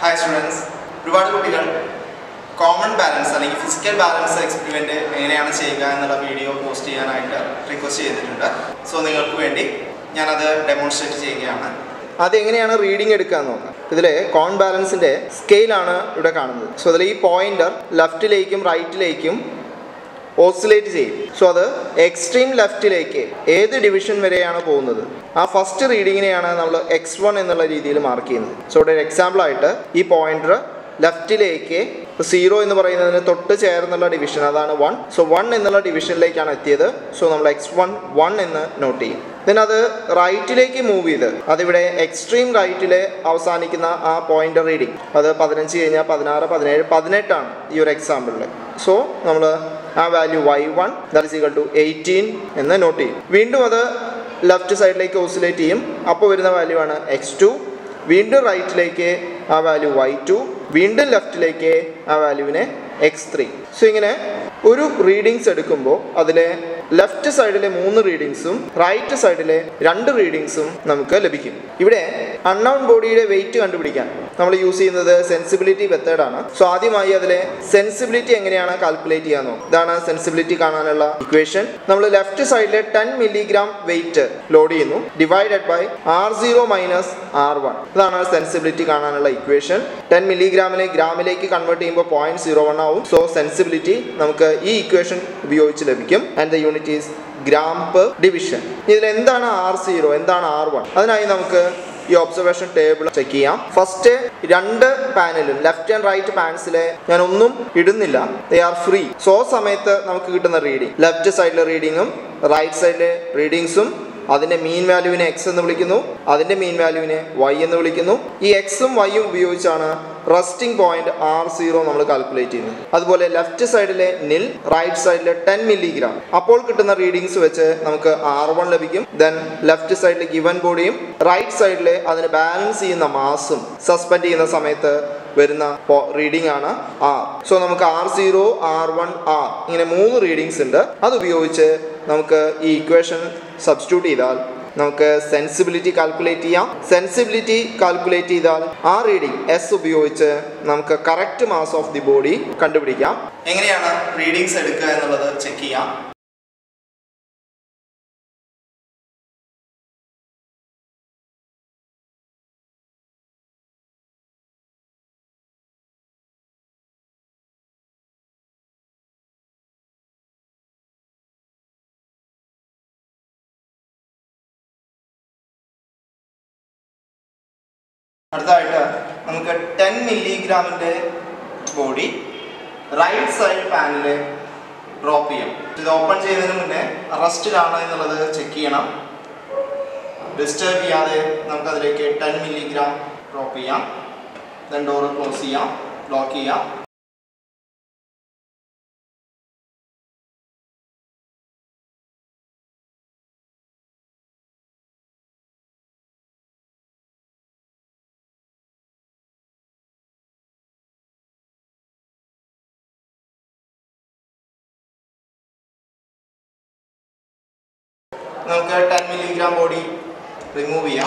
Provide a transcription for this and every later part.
hi students ഒരുപാട് കുട്ടികൾ common balance അല്ലെങ്കിൽ ഫിസിക്കൽ ബാലൻസ് എക്സ്പെരിമെൻ്റ് എങ്ങനെയാണ് ചെയ്യുക എന്നുള്ള വീഡിയോ പോസ്റ്റ് ചെയ്യാനായിട്ട് റിക്വസ്റ്റ് ചെയ്തിട്ടുണ്ട് സോ നിങ്ങൾക്ക് വേണ്ടി ഞാനത് ഡെമോൺസ്ട്രേറ്റ് ചെയ്യുകയാണ് അത് എങ്ങനെയാണ് റീഡിംഗ് എടുക്കുക എന്ന് നോക്കാം ഇതിൽ കോൺ ബാലൻസിൻ്റെ സ്കെയിലാണ് ഇവിടെ കാണുന്നത് സോ അതിൽ ഈ പോയിന്റർ ലെഫ്റ്റിലേക്കും റൈറ്റിലേക്കും ഓസിലേറ്റ് ചെയ്യും സോ അത് എക്സ്ട്രീം ലെഫ്റ്റിലേക്ക് ഏത് ഡിവിഷൻ വരെയാണ് പോകുന്നത് ആ ഫസ്റ്റ് റീഡിങ്ങിനെയാണ് നമ്മൾ എക്സ് വൺ എന്നുള്ള രീതിയിൽ മാർക്ക് ചെയ്യുന്നത് സോ ഇവിടെ ഒരു എക്സാമ്പിൾ ആയിട്ട് ഈ പോയിന്റർ ലെഫ്റ്റിലേക്ക് സീറോ എന്ന് പറയുന്നതിന് തൊട്ട് ചേർന്നുള്ള ഡിവിഷൻ അതാണ് വൺ സോ വൺ എന്നുള്ള ഡിവിഷനിലേക്കാണ് എത്തിയത് സോ നമ്മൾ എക്സ് വൺ വൺ എന്ന് നോട്ട് ചെയ്യും ദെൻ അത് റൈറ്റിലേക്ക് മൂവ് ചെയ്ത് അതിവിടെ എക്സ്ട്രീം റൈറ്റിൽ അവസാനിക്കുന്ന ആ പോയിന്റ് റീഡിങ് അത് പതിനഞ്ച് കഴിഞ്ഞാൽ പതിനാറ് പതിനേഴ് പതിനെട്ടാണ് ഈ ഒരു എക്സാമ്പിളിൽ സോ നമ്മൾ ആ value Y one that is equal to eighteen എന്ന് നോട്ട് ചെയ്യും വീണ്ടും അത് ലെഫ്റ്റ് സൈഡിലേക്ക് ഓസിലേറ്റ് ചെയ്യും അപ്പോൾ വരുന്ന വാല്യൂ ആണ് എക്സ് ടു വീണ്ടും റൈറ്റിലേക്ക് ആ വാല്യൂ വൈ ടു വീണ്ടും ലെഫ്റ്റിലേക്ക് ആ വാല്യൂവിനെ എക്സ് ത്രീ സോ ഇങ്ങനെ ഒരു റീഡിങ്സ് എടുക്കുമ്പോൾ അതിലെ ലെഫ്റ്റ് സൈഡിലെ മൂന്ന് റീഡിങ്സും റൈറ്റ് സൈഡിലെ രണ്ട് റീഡിങ്സും നമുക്ക് ലഭിക്കും ഇവിടെ അൺനൗൺ ബോഡിയുടെ വെയിറ്റ് കണ്ടുപിടിക്കാൻ നമ്മൾ യൂസ് ചെയ്യുന്നത് സെൻസിബിലിറ്റി മെത്തേഡാണ് സോ ആദ്യമായി അതിലെ സെൻസിബിലിറ്റി എങ്ങനെയാണ് കാൽക്കുലേറ്റ് ചെയ്യാന്നോ ഇതാണ് സെൻസിബിലിറ്റി കാണാനുള്ള ഇക്വേഷൻ നമ്മൾ ലെഫ്റ്റ് സൈഡിലെ ടെൻ മില്ലിഗ്രാം വെയിറ്റ് ലോഡ് ചെയ്യുന്നു divided by R zero minus R one ഇതാണ് സെൻസിബിലിറ്റി കാണാനുള്ള ഇക്വേഷൻ ടെൻ മില്ലിഗ്രാമിനെ ഗ്രാമിലേക്ക് കൺവേർട്ട് ചെയ്യുമ്പോൾ പോയിന്റ് സീറോ വൺ ആവും സോ സെൻസിബിലിറ്റി നമുക്ക് ഈ ഇക്വേഷൻ ഉപയോഗിച്ച് ലഭിക്കും and the unit is gram per division ഇതിൽ എന്താണ് ആർ സീറോ എന്താണ് ആർ വൺ അതിനായി നമുക്ക് ഈ ഒബ്സർവേഷൻ ടേബിൾ ചെക്ക് ചെയ്യാം ഫസ്റ്റ് രണ്ട് പാനലും ലെഫ്റ്റ് ആൻഡ് റൈറ്റ് പാൻസിലെ ഞാൻ ഒന്നും ഇടുന്നില്ല ദേ ആർ ഫ്രീ സോ സമയത്ത് നമുക്ക് കിട്ടുന്ന റീഡിംഗ് ലെഫ്റ്റ് സൈഡിലെ റീഡിങ്ങും റൈറ്റ് സൈഡിലെ റീഡിങ്സും അതിന്റെ മീൻ വാല്യൂവിനെ എക്സ് എന്ന് വിളിക്കുന്നു അതിന്റെ മീൻ വാല്യൂവിനെ വൈ എന്ന് വിളിക്കുന്നു ഈ എക്സും വൈയും ഉപയോഗിച്ചാണ് റെസ്റ്റിംഗ് പോയിന്റ് ആർ സീറോ നമ്മൾ കാൽക്കുലേറ്റ് ചെയ്യുന്നത് അതുപോലെ ലെഫ്റ്റ് സൈഡിലെ നിൽ റൈറ്റ് സൈഡിലെ ടെൻ മില്ലിഗ്രാം അപ്പോൾ കിട്ടുന്ന റീഡിങ്സ് വെച്ച് നമുക്ക് ആർ വൺ ലഭിക്കും ദെൻ ലെഫ്റ്റ് സൈഡിലെ ഗിവൻ ബോഡിയും റൈറ്റ് സൈഡിലെ അതിന് ബാലൻസ് ചെയ്യുന്ന മാസും സസ്പെൻഡ് ചെയ്യുന്ന സമയത്ത് വരുന്ന റീഡിംഗ് ആണ് ആർ സോ നമുക്ക് R zero R one R ഇങ്ങനെ മൂന്ന് റീഡിങ്സ് ഉണ്ട് അത് ഉപയോഗിച്ച് നമുക്ക് ഈ ഇക്വേഷൻ സബ്സ്റ്റിറ്റ്യൂട്ട് ചെയ്താൽ നമുക്ക് സെൻസിബിലിറ്റി കാൽക്കുലേറ്റ് ചെയ്യാം സെൻസിബിലിറ്റി കാൽക്കുലേറ്റ് ചെയ്താൽ ആ റീഡിംഗ് എസ് ഉപയോഗിച്ച് നമുക്ക് correct mass of the body കണ്ടുപിടിക്കാം എങ്ങനെയാണ് റീഡിങ്സ് എടുക്കുക എന്നുള്ളത് ചെക്ക് ചെയ്യാം അടുത്തതായിട്ട് നമുക്ക് ടെൻ മില്ലിഗ്രാമിൻ്റെ ബോഡി റൈറ്റ് സൈഡ് പാനിൽ ഡ്രോപ്പ് ചെയ്യാം ഇത് ഓപ്പൺ ചെയ്യുന്നതിന് മുന്നേ റെസ്റ്റിലാണ് എന്നുള്ളത് ചെക്ക് ചെയ്യണം ഡിസ്റ്റർബ് ചെയ്യാതെ നമുക്ക് അതിലേക്ക് ടെൻ മില്ലിഗ്രാം ഡ്രോപ്പ് ചെയ്യാം ദെൻ ഡോർ ക്ലോസ് ചെയ്യാം ലോക്ക് ചെയ്യാം നമുക്ക് ടെൻ മില്ലിഗ്രാം ബോഡി റിമൂവ് ചെയ്യാം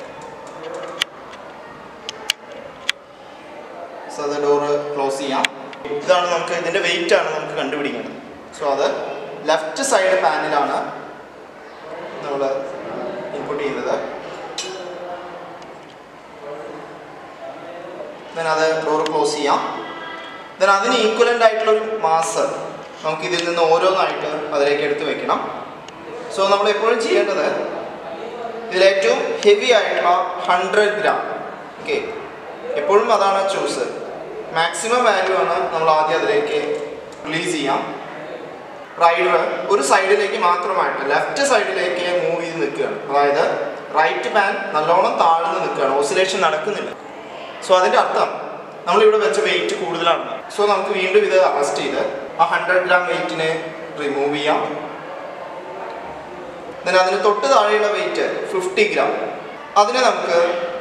സോ അത് ഡോറ് ക്ലോസ് ചെയ്യാം ഇതാണ് നമുക്ക് ഇതിൻ്റെ വെയിറ്റ് ആണ് നമുക്ക് കണ്ടുപിടിക്കേണ്ടത് സോ അത് ലെഫ്റ്റ് സൈഡ് പാനിലാണ് നമ്മൾ ഇൻപുട്ട് ചെയ്യുന്നത് ദെൻ അത് ഡോറ് ക്ലോസ് ചെയ്യാം ദെൻ അതിന് ഈക്വലൻ്റ് ആയിട്ടുള്ളൊരു മാസ് നമുക്ക് ഇതിൽ നിന്ന് ഓരോന്നായിട്ട് അതിലേക്ക് എടുത്ത് വെക്കണം സോ നമ്മൾ എപ്പോഴും ചെയ്യേണ്ടത് ഇതിലേറ്റവും ഹെവി ആയിട്ടുള്ള ഹൺഡ്രഡ് ഗ്രാം ഓക്കെ എപ്പോഴും അതാണ് ചൂസ് മാക്സിമം വാല്യൂ ആണ് നമ്മൾ ആദ്യം അതിലേക്ക് റിലീസ് ചെയ്യാം റൈഡർ ഒരു സൈഡിലേക്ക് മാത്രമായിട്ട് ലെഫ്റ്റ് സൈഡിലേക്ക് മൂവ് ചെയ്ത് നിൽക്കുകയാണ് അതായത് റൈറ്റ് പാൻ നല്ലോണം താഴ്ന്ന് നിൽക്കുകയാണ് ഓസിലേഷൻ നടക്കുന്നില്ല സോ അതിൻ്റെ അർത്ഥം നമ്മളിവിടെ വെച്ച വെയിറ്റ് കൂടുതലാണ് സോ നമുക്ക് വീണ്ടും ഇത് അറസ്റ്റ് ചെയ്ത് ആ ഹൺഡ്രഡ് ഗ്രാം വെയിറ്റിനെ റിമൂവ് ചെയ്യാം ദെൻ അതിന് തൊട്ട് താഴെയുള്ള വെയിറ്റ് ഫിഫ്റ്റി ഗ്രാം അതിനെ നമുക്ക്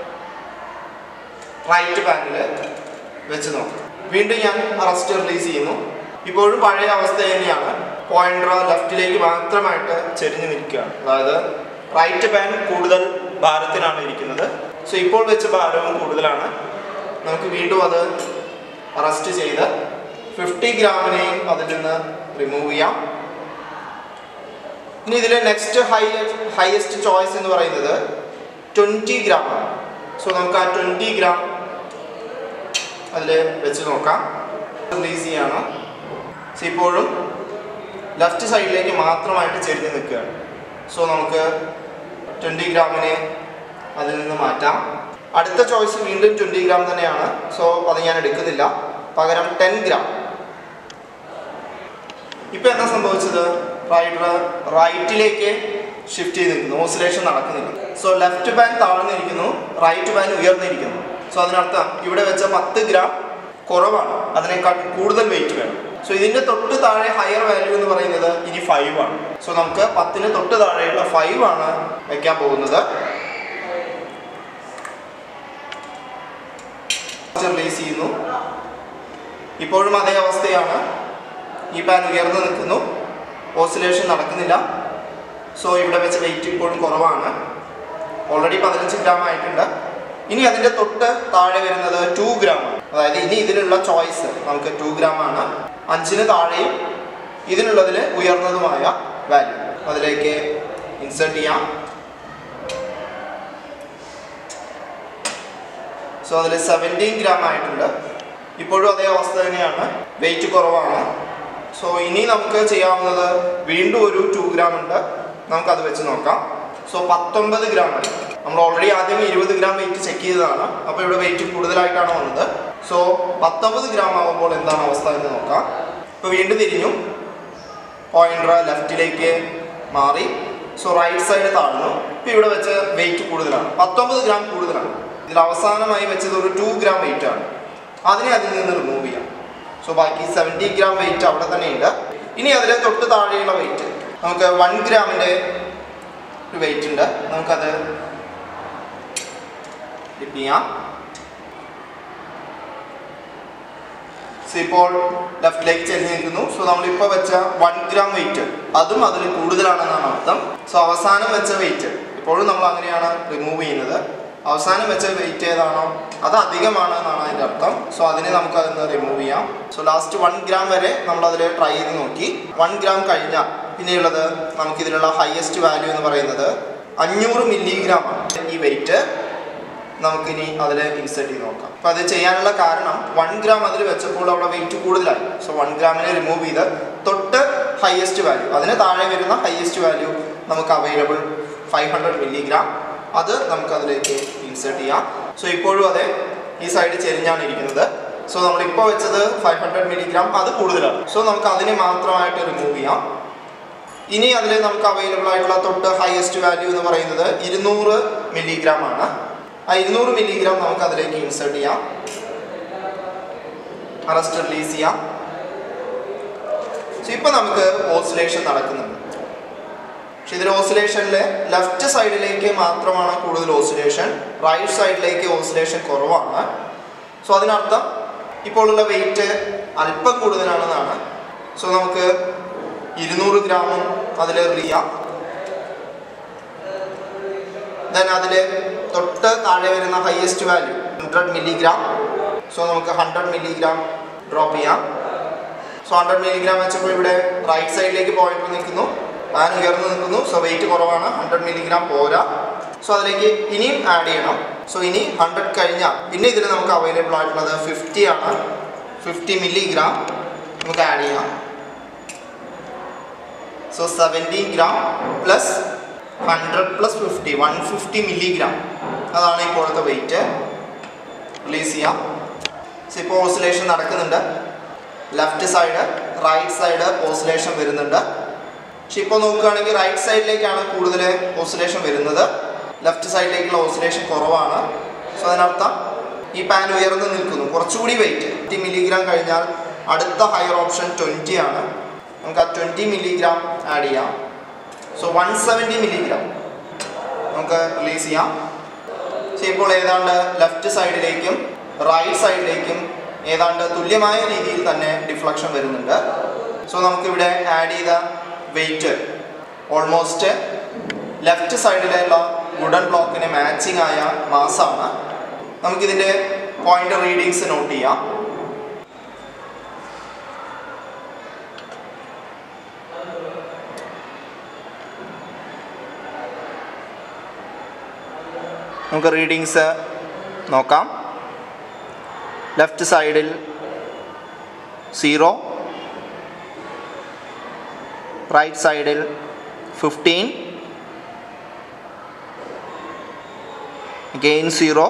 റൈറ്റ് പാനിൽ വെച്ച് നോക്കാം വീണ്ടും ഞാൻ അറസ്റ്റ് റിലീസ് ചെയ്യുന്നു ഇപ്പോഴും പഴയ അവസ്ഥ തന്നെയാണ് പോയിന്റർ ലെഫ്റ്റിലേക്ക് മാത്രമായിട്ട് ചെരിഞ്ഞ് നിൽക്കുകയാണ് അതായത് റൈറ്റ് പാൻ കൂടുതൽ ഭാരത്തിലാണ് ഇരിക്കുന്നത് സോ ഇപ്പോൾ വെച്ച ഭാരവും കൂടുതലാണ് നമുക്ക് വീണ്ടും അത് അറസ്റ്റ് ചെയ്ത് ഫിഫ്റ്റി ഗ്രാമിനെയും അതിൽ നിന്ന് റിമൂവ് ചെയ്യാം ഇനി ഇതിലെ നെക്സ്റ്റ് ഹൈ ഹയസ്റ്റ് ചോയ്സ് എന്ന് പറയുന്നത് ട്വൻറ്റി ഗ്രാം ആണ് സോ നമുക്ക് ആ ട്വൻറ്റി ഗ്രാം അതിൽ വെച്ച് നോക്കാം റിലീസ് ചെയ്യാണ് സോ ഇപ്പോഴും ലെഫ്റ്റ് സൈഡിലേക്ക് മാത്രമായിട്ട് ചെരിഞ്ഞ് നിൽക്കുകയാണ് സോ നമുക്ക് ട്വൻറ്റി ഗ്രാമിനെ അതിൽ നിന്ന് മാറ്റാം അടുത്ത ചോയ്സ് വീണ്ടും ട്വൻറ്റി ഗ്രാം തന്നെയാണ് സോ അത് ഞാൻ എടുക്കുന്നില്ല പകരം ടെൻ ഗ്രാം ഇപ്പൊ എന്താ സംഭവിച്ചത് റൈഡർ റൈറ്റിലേക്ക് ഷിഫ്റ്റ് ചെയ്ത് നിൽക്കുന്നു ഓസിലേഷൻ നടക്കുന്നില്ല സോ ലെഫ്റ്റ് ബാൻ താഴ്ന്നിരിക്കുന്നു റൈറ്റ് ബാൻ ഉയർന്നിരിക്കുന്നു സോ അതിനർത്ഥം ഇവിടെ വെച്ച പത്ത് ഗ്രാം കുറവാണ് അതിനേക്കാൾ കൂടുതൽ വെയിറ്റ് വേണം സോ ഇതിന്റെ തൊട്ട് താഴെ ഹയർ വാല്യൂ എന്ന് പറയുന്നത് ഇനി ഫൈവ് ആണ് സോ നമുക്ക് പത്തിന് തൊട്ട് താഴെയുള്ള ഫൈവ് ആണ് വെക്കാൻ പോകുന്നത് റിലീസ് ചെയ്യുന്നു ഇപ്പോഴും അതേ അവസ്ഥയാണ് ഈ പാൻ ഉയർന്നു നിൽക്കുന്നു ഓസിലേഷൻ നടക്കുന്നില്ല സോ ഇവിടെ വെച്ച് വെയിറ്റ് ഇപ്പോഴും കുറവാണ് ഓൾറെഡി പതിനഞ്ച് ഗ്രാം ആയിട്ടുണ്ട് ഇനി അതിൻ്റെ തൊട്ട് താഴെ വരുന്നത് ടു ഗ്രാം ആണ് അതായത് ഇനി ഇതിനുള്ള ചോയ്സ് നമുക്ക് ടു ഗ്രാം ആണ് അഞ്ചിന് താഴെയും ഇതിനുള്ളതിൽ ഉയർന്നതുമായ വാല്യൂ അതിലേക്ക് ഇൻസേർട്ട് ചെയ്യാം സോ അതിൽ സെവൻറ്റീൻ ഗ്രാം ആയിട്ടുണ്ട് ഇപ്പോഴും അതേ അവസ്ഥ തന്നെയാണ് വെയിറ്റ് കുറവാണ് സോ ഇനി നമുക്ക് ചെയ്യാവുന്നത് വീണ്ടും ഒരു ടു ഗ്രാം ഉണ്ട് നമുക്കത് വെച്ച് നോക്കാം സോ പത്തൊമ്പത് ഗ്രാം ആയി നമ്മൾ ഓൾറെഡി ആദ്യം ഇരുപത് ഗ്രാം വെയിറ്റ് ചെക്ക് ചെയ്തതാണ് അപ്പോൾ ഇവിടെ വെയിറ്റ് കൂടുതലായിട്ടാണ് വന്നത് സോ പത്തൊമ്പത് ഗ്രാം ആകുമ്പോൾ എന്താണ് അവസ്ഥ എന്ന് നോക്കാം ഇപ്പോൾ വീണ്ടും തിരിഞ്ഞു പോയിന്റർ ലെഫ്റ്റിലേക്ക് മാറി സോ റൈറ്റ് സൈഡ് താഴ്ന്നു ഇപ്പോൾ ഇവിടെ വെച്ച് വെയിറ്റ് കൂടുതലാണ് പത്തൊമ്പത് ഗ്രാം കൂടുതലാണ് ഇതിൽ അവസാനമായി വെച്ചത് ഒരു ടു ഗ്രാം വെയിറ്റ് ആണ് അതിനെ അതിൽ നിന്ന് റിമൂവ് ചെയ്യാം സോ ബാക്കി സെവൻറ്റി ഗ്രാം വെയിറ്റ് അവിടെ തന്നെ ഉണ്ട് ഇനി അതിലെ തൊട്ട് താഴെയുള്ള വെയിറ്റ് നമുക്ക് വൺ ഗ്രാമിൻ്റെ ഒരു വെയിറ്റ് ഉണ്ട് നമുക്കത് ഡിപ്പ് ചെയ്യാം സോ ഇപ്പോൾ ലെഫ്റ്റിലേക്ക് ചെരിഞ്ഞ് നിൽക്കുന്നു സോ നമ്മളിപ്പോൾ വെച്ച വൺ ഗ്രാം വെയിറ്റ് അതും അതിൽ കൂടുതലാണെന്നാണ് അർത്ഥം സോ അവസാനം വെച്ച വെയിറ്റ് ഇപ്പോഴും നമ്മൾ അങ്ങനെയാണ് റിമൂവ് ചെയ്യുന്നത് അവസാനം വെച്ച വെയിറ്റ് ഏതാണോ അത് അധികമാണ് എന്നാണ് അതിൻ്റെ അർത്ഥം സോ അതിനെ നമുക്ക് അതിന് റിമൂവ് ചെയ്യാം സോ ലാസ്റ്റ് വൺ ഗ്രാം വരെ നമ്മൾ അതിൽ ട്രൈ ചെയ്ത് നോക്കി വൺ ഗ്രാം കഴിഞ്ഞാൽ പിന്നെയുള്ളത് നമുക്കിതിലുള്ള ഹയസ്റ്റ് വാല്യൂ എന്ന് പറയുന്നത് അഞ്ഞൂറ് മില്ലിഗ്രാം ആണ് ഈ വെയിറ്റ് നമുക്കിനി അതിൽ ഇൻസെർട്ട് ചെയ്ത് നോക്കാം അപ്പോൾ അത് ചെയ്യാനുള്ള കാരണം വൺ ഗ്രാം അതിൽ വെച്ചപ്പോൾ അവിടെ വെയിറ്റ് കൂടുതലായി സോ വൺ ഗ്രാമിനെ റിമൂവ് ചെയ്ത് തൊട്ട് ഹയസ്റ്റ് വാല്യൂ അതിന് താഴെ വരുന്ന ഹയസ്റ്റ് വാല്യൂ നമുക്ക് അവൈലബിൾ ഫൈവ് ഹൺഡ്രഡ് മില്ലിഗ്രാം അത് നമുക്ക് അതിലേക്ക് ഇൻസെർട്ട് ചെയ്യാം സോ ഇപ്പോഴും അതെ ഈ സൈഡ് ചെരിഞ്ഞാണ് ഇരിക്കുന്നത് സോ നമ്മളിപ്പോൾ വെച്ചത് ഫൈവ് ഹൺഡ്രഡ് മില്ലിഗ്രാം അത് കൂടുതലാണ് സോ നമുക്ക് അതിനെ മാത്രമായിട്ട് റിമൂവ് ചെയ്യാം ഇനി അതിൽ നമുക്ക് അവൈലബിൾ ആയിട്ടുള്ള തൊട്ട് ഹയസ്റ്റ് വാല്യൂ എന്ന് പറയുന്നത് ഇരുന്നൂറ് മില്ലിഗ്രാം ആണ് ആ ഇരുന്നൂറ് മില്ലിഗ്രാം നമുക്ക് അതിലേക്ക് ഇൻസേർട്ട് ചെയ്യാം അറസ്റ്റ് റിലീസ് ചെയ്യാം സോ ഇപ്പം നമുക്ക് ഓസിലേഷൻ നടക്കുന്നുണ്ട് പക്ഷെ ഇതിൽ ഓസിലേഷനിൽ ലെഫ്റ്റ് സൈഡിലേക്ക് മാത്രമാണ് കൂടുതൽ ഓസിലേഷൻ റൈറ്റ് സൈഡിലേക്ക് ഓസിലേഷൻ കുറവാണ് സോ അതിനർത്ഥം ഇപ്പോൾ ഉള്ള വെയിറ്റ് അല്പം കൂടുതലാണെന്നാണ് സോ നമുക്ക് ഇരുന്നൂറ് ഗ്രാമും അതിൽ റിയാം ദെൻ അതിൽ തൊട്ട് താഴെ വരുന്ന highest value hundred milligram so നമുക്ക് ഹൺഡ്രഡ് മില്ലിഗ്രാം ഡ്രോപ്പ് ചെയ്യാം സോ ഹൺഡ്രഡ് മില്ലിഗ്രാം വെച്ചപ്പോൾ ഇവിടെ റൈറ്റ് സൈഡിലേക്ക് പോയിട്ട് നിൽക്കുന്നു ഫാൻ ഉയർന്നു നിൽക്കുന്നു സോ വെയിറ്റ് കുറവാണ് ഹൺഡ്രഡ് മില്ലിഗ്രാം പോരാ സോ അതിലേക്ക് ഇനിയും ആഡ് ചെയ്യണം സോ ഇനി ഹൺഡ്രഡ് കഴിഞ്ഞാൽ പിന്നെ ഇതിൽ നമുക്ക് അവൈലബിൾ ആയിട്ടുള്ളത് ഫിഫ്റ്റി ആണ് ഫിഫ്റ്റി മില്ലിഗ്രാം നമുക്ക് ആഡ് ചെയ്യാം so seventy gram plus hundred plus fifty one fifty milligram അതാണ് ഇപ്പോഴത്തെ വെയിറ്റ് റിലീസ് ചെയ്യാം സോ ഇപ്പോൾ ഓസിലേഷൻ നടക്കുന്നുണ്ട് left side right side oscillation വരുന്നുണ്ട് പക്ഷെ ഇപ്പോൾ നോക്കുകയാണെങ്കിൽ റൈറ്റ് സൈഡിലേക്കാണ് കൂടുതൽ ഓസിലേഷൻ വരുന്നത് ലെഫ്റ്റ് സൈഡിലേക്കുള്ള ഓസിലേഷൻ കുറവാണ് സോ അതിനർത്ഥം ഈ പാൻ ഉയർന്നു നിൽക്കുന്നു കുറച്ചുകൂടി വെയിറ്റ് ഫിഫ്റ്റി മില്ലിഗ്രാം കഴിഞ്ഞാൽ അടുത്ത ഹയർ ഓപ്ഷൻ ട്വൻറ്റി ആണ് നമുക്ക് ആ ട്വൻറ്റി മില്ലിഗ്രാം ആഡ് ചെയ്യാം സോ വൺ സെവൻറ്റി മില്ലിഗ്രാം നമുക്ക് റിലീസ് ചെയ്യാം സോ ഇപ്പോൾ ഏതാണ്ട് ലെഫ്റ്റ് സൈഡിലേക്കും റൈറ്റ് സൈഡിലേക്കും ഏതാണ്ട് തുല്യമായ രീതിയിൽ തന്നെ ഡിഫ്ലക്ഷൻ വരുന്നുണ്ട് സോ നമുക്കിവിടെ ആഡ് ചെയ്ത വെയിറ്റ് ഓൾമോസ്റ്റ് ലെഫ്റ്റ് സൈഡിലുള്ള വുഡൻ ബ്ലോക്കിന് മാച്ചിങ് ആയ മാസാണ് നമുക്കിതിൻ്റെ പോയിന്റ് റീഡിങ്സ് നോട്ട് ചെയ്യാം നമുക്ക് റീഡിങ്സ് നോക്കാം ലെഫ്റ്റ് സൈഡിൽ സീറോ റൈറ്റ് സൈഡിൽ ഫിഫ്റ്റീൻ again 0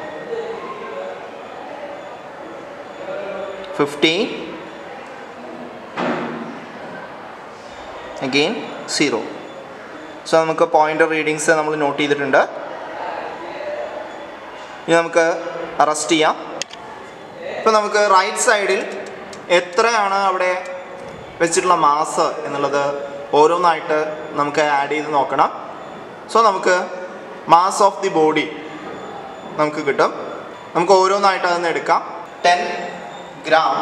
15 again 0 സോ നമുക്ക് പോയിൻ്റർ റീഡിങ്സ് നമ്മൾ നോട്ട് ചെയ്തിട്ടുണ്ട് ഇനി നമുക്ക് അറസ്റ്റ് ചെയ്യാം ഇപ്പം നമുക്ക് റൈറ്റ് സൈഡിൽ എത്രയാണ് അവിടെ വെച്ചിട്ടുള്ള മാസ് എന്നുള്ളത് ഓരോന്നായിട്ട് നമുക്ക് ആഡ് ചെയ്ത് നോക്കണം സോ നമുക്ക് മാസ് ഓഫ് ദി ബോഡി നമുക്ക് കിട്ടും നമുക്ക് ഓരോന്നായിട്ട് അതൊന്ന് എടുക്കാം ടെൻ ഗ്രാം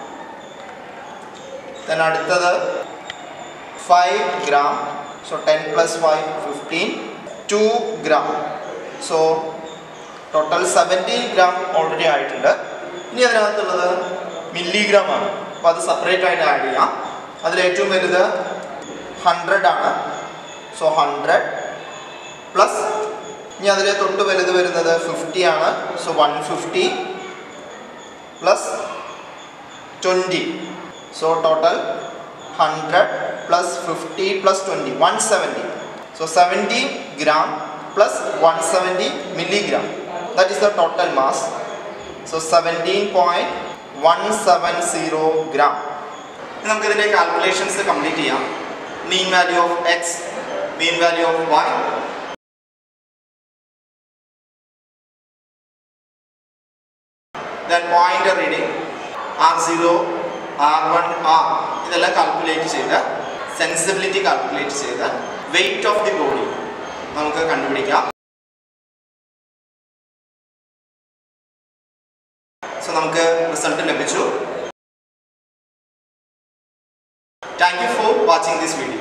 then അടുത്തത് five gram so ten plus five fifteen two gram so total seventeen gram already ആയിട്ടുണ്ട് ഇനി അതിനകത്തുള്ളത് മില്ലിഗ്രാം ആണ് അപ്പോൾ അത് സെപ്പറേറ്റ് ആയിട്ട് ആഡ് ചെയ്യാം അതിൽ ഏറ്റവും വലുത് ഹൺഡ്രഡ് ആണ് സോ ഹൺഡ്രഡ് പ്ലസ് ഇനി അതിലെ തൊട്ട് വലുത് വരുന്നത് ഫിഫ്റ്റി ആണ് so one fifty plus twenty so total hundred plus fifty plus twenty one seventy so seventy gram plus one seventy milligram that is the total mass so seventeen point one seven zero gram നമുക്കിതിൻ്റെ calculations complete ചെയ്യാം mean value of X mean value of Y then point reading R zero R one R ഇതെല്ലാം calculate ചെയ്ത് sensibility calculate ചെയ്ത് weight of the body നമുക്ക് കണ്ടുപിടിക്കാം so നമുക്ക് result ലഭിച്ചു thank you for watching this video